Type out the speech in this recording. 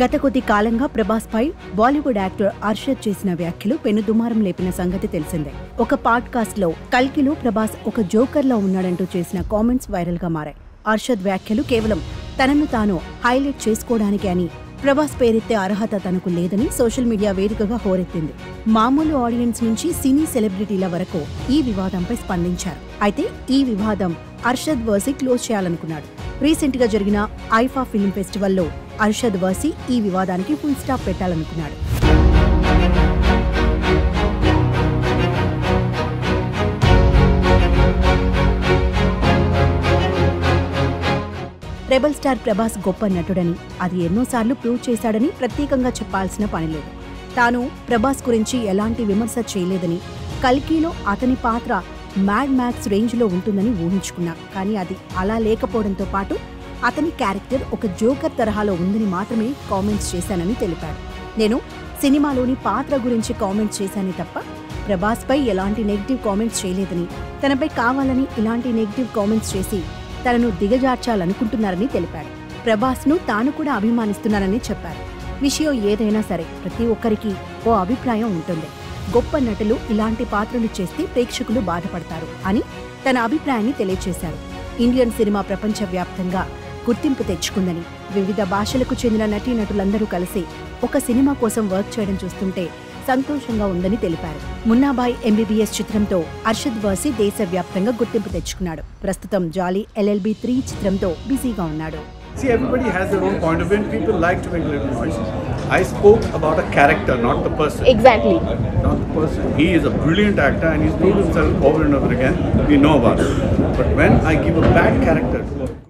గత కొద్ది కాలంగా ప్రభాస్ పై బాలీవుడ్ యాక్టర్ అర్షద్ చేసిన వ్యాఖ్యలు పెనుదుమారం లేపిన సంగతి తెలిసిందే ఒక పాడ్కాస్ట్ లో కల్కిలో ప్రభాస్ ఒక జోకర్ లో ఉన్నాడంటూ చేసిన కామెంట్స్ వైరల్ గా మారాయి అర్షద్ వ్యాఖ్యలు కేవలం తనను తాను హైలైట్ చేసుకోవడానికి అని ప్రభాస్ పేరెత్తే అర్హత తనకు లేదని సోషల్ మీడియా వేదికగా హోరెత్తింది మామూలు ఆడియన్స్ నుంచి సినీ సెలబ్రిటీల వరకు ఈ వివాదంపై స్పందించారు అయితే ఈ వివాదం అర్షద్ వర్సి క్లోజ్ చేయాలనుకున్నాడు రీసెంట్ గా జరిగిన ఐఫా ఫిల్మ్ ఫెస్టివల్లో అర్షద్ వర్సి ఈ వివాదానికి ఫుల్ స్టాప్ పెట్టాలనుకున్నాడు రెబల్ స్టార్ ప్రభాస్ గొప్ప నటుడని అది ఎన్నోసార్లు ప్రూవ్ చేశాడని ప్రత్యేకంగా చెప్పాల్సిన పని లేదు తాను ప్రభాస్ గురించి ఎలాంటి విమర్శ చేయలేదని కల్కీలో అతని పాత్ర మ్యాడ్ మ్యాక్స్ రేంజ్లో ఉంటుందని ఊహించుకున్నా కానీ అది అలా లేకపోవడంతో పాటు అతని క్యారెక్టర్ ఒక జోకర్ తరహాలో ఉందని మాత్రమే కామెంట్స్ చేశానని తెలిపాడు నేను సినిమాలోని పాత్ర గురించి కామెంట్స్ చేశానే తప్ప ప్రభాస్పై ఎలాంటి నెగిటివ్ కామెంట్స్ చేయలేదని తనపై కావాలని ఇలాంటి నెగిటివ్ కామెంట్స్ చేసి తనను దిగజార్చాలనుకుంటున్నారని తెలిపాడు ప్రభాస్ను తాను కూడా అభిమానిస్తున్నానని చెప్పారు విషయం ఏదైనా సరే ప్రతి ఒక్కరికి ఓ అభిప్రాయం ఉంటుంది గొప్ప నటులు ఇలాంటి పాత్రలు చేస్తే ప్రేక్షకులు బాధపడతారు అని తన అభిప్రాయాన్ని తెలియజేశారు ఇండియన్ సినిమా ప్రపంచవ్యాప్తంగా గుర్తింపు తెచ్చుకుందని వివిధ భాషలకు చెందిన నటీనటులందరూ కలిసి ఒక సినిమా కోసం వర్క్ చేయడం చూస్తుంటే సంతోషంగా ఉందని తెలిపారు మున్నాబాయ్ ఎంబీబీఎస్ చిత్రంతో అర్షద్ వర్సి దేశవ్యాప్తంగా గుర్తింపు తెచ్చుకున్నాడు ప్రస్తుతం జాలీ ఎల్ఎల్బి త్రీ చిత్రంతో బిజీగా ఉన్నాడు See, everybody has their own point of view, and people like to make little noise. I spoke about a character, not the person. Exactly. Not the person. He is a brilliant actor, and he's proved himself over and over again. We know about it. But when I give a bad character to a